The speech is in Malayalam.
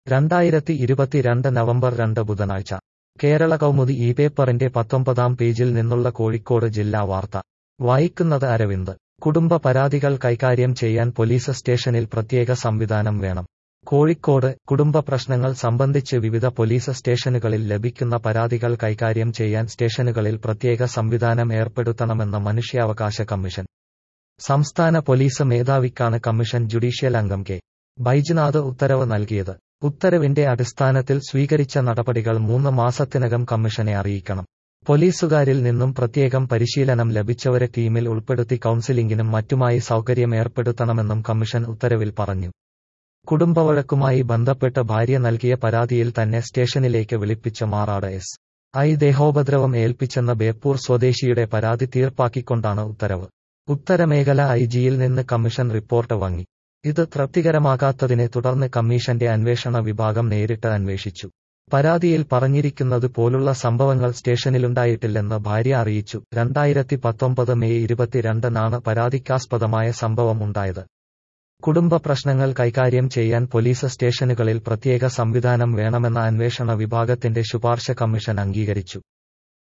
രണ്ടായിരത്തി ഇരുപത്തിരണ്ട് നവംബർ രണ്ട് ബുധനാഴ്ച കേരള കൗമുദി ഈ പേപ്പറിന്റെ പത്തൊമ്പതാം പേജിൽ നിന്നുള്ള കോഴിക്കോട് ജില്ലാ വാർത്ത വായിക്കുന്നത് അരവിന്ദ് കുടുംബ പരാതികൾ കൈകാര്യം ചെയ്യാൻ പോലീസ് സ്റ്റേഷനിൽ പ്രത്യേക സംവിധാനം വേണം കോഴിക്കോട് കുടുംബ പ്രശ്നങ്ങൾ സംബന്ധിച്ച് വിവിധ പോലീസ് സ്റ്റേഷനുകളിൽ ലഭിക്കുന്ന പരാതികൾ കൈകാര്യം ചെയ്യാൻ സ്റ്റേഷനുകളിൽ പ്രത്യേക സംവിധാനം ഏർപ്പെടുത്തണമെന്ന് മനുഷ്യാവകാശ കമ്മീഷൻ സംസ്ഥാന പോലീസ് മേധാവിക്കാണ് കമ്മീഷൻ ജുഡീഷ്യൽ അംഗം കെ ബൈജുനാഥ് ഉത്തരവ് നൽകിയത് ഉത്തരവിന്റെ അടിസ്ഥാനത്തിൽ സ്വീകരിച്ച നടപടികൾ മൂന്ന് മാസത്തിനകം കമ്മീഷനെ അറിയിക്കണം പോലീസുകാരിൽ നിന്നും പ്രത്യേകം പരിശീലനം ലഭിച്ചവരെ ടീമിൽ ഉൾപ്പെടുത്തി കൌൺസിലിംഗിനും മറ്റുമായി സൗകര്യം ഏർപ്പെടുത്തണമെന്നും കമ്മീഷൻ ഉത്തരവിൽ പറഞ്ഞു കുടുംബവഴക്കുമായി ബന്ധപ്പെട്ട് ഭാര്യ നൽകിയ പരാതിയിൽ തന്നെ സ്റ്റേഷനിലേക്ക് വിളിപ്പിച്ച മാറാട് എസ് ഐ ദേഹോപദ്രവം ഏൽപ്പിച്ചെന്ന ബേപ്പൂർ സ്വദേശിയുടെ പരാതി തീർപ്പാക്കിക്കൊണ്ടാണ് ഉത്തരവ് ഉത്തരമേഖല ഐ ജിയിൽ നിന്ന് കമ്മീഷൻ റിപ്പോർട്ട് വാങ്ങി ഇത് തൃപ്തികരമാകാത്തതിനെ തുടർന്ന് കമ്മീഷന്റെ അന്വേഷണ വിഭാഗം നേരിട്ട് അന്വേഷിച്ചു പരാതിയിൽ പറഞ്ഞിരിക്കുന്നത് പോലുള്ള സംഭവങ്ങൾ സ്റ്റേഷനിലുണ്ടായിട്ടില്ലെന്ന് ഭാര്യ അറിയിച്ചു രണ്ടായിരത്തി പത്തൊമ്പത് മെയ് ഇരുപത്തിരണ്ടിനാണ് പരാതിക്കാസ്പദമായ സംഭവം ഉണ്ടായത് കുടുംബ പ്രശ്നങ്ങൾ കൈകാര്യം ചെയ്യാൻ പോലീസ് സ്റ്റേഷനുകളിൽ പ്രത്യേക സംവിധാനം വേണമെന്ന അന്വേഷണ വിഭാഗത്തിന്റെ ശുപാർശ കമ്മീഷൻ അംഗീകരിച്ചു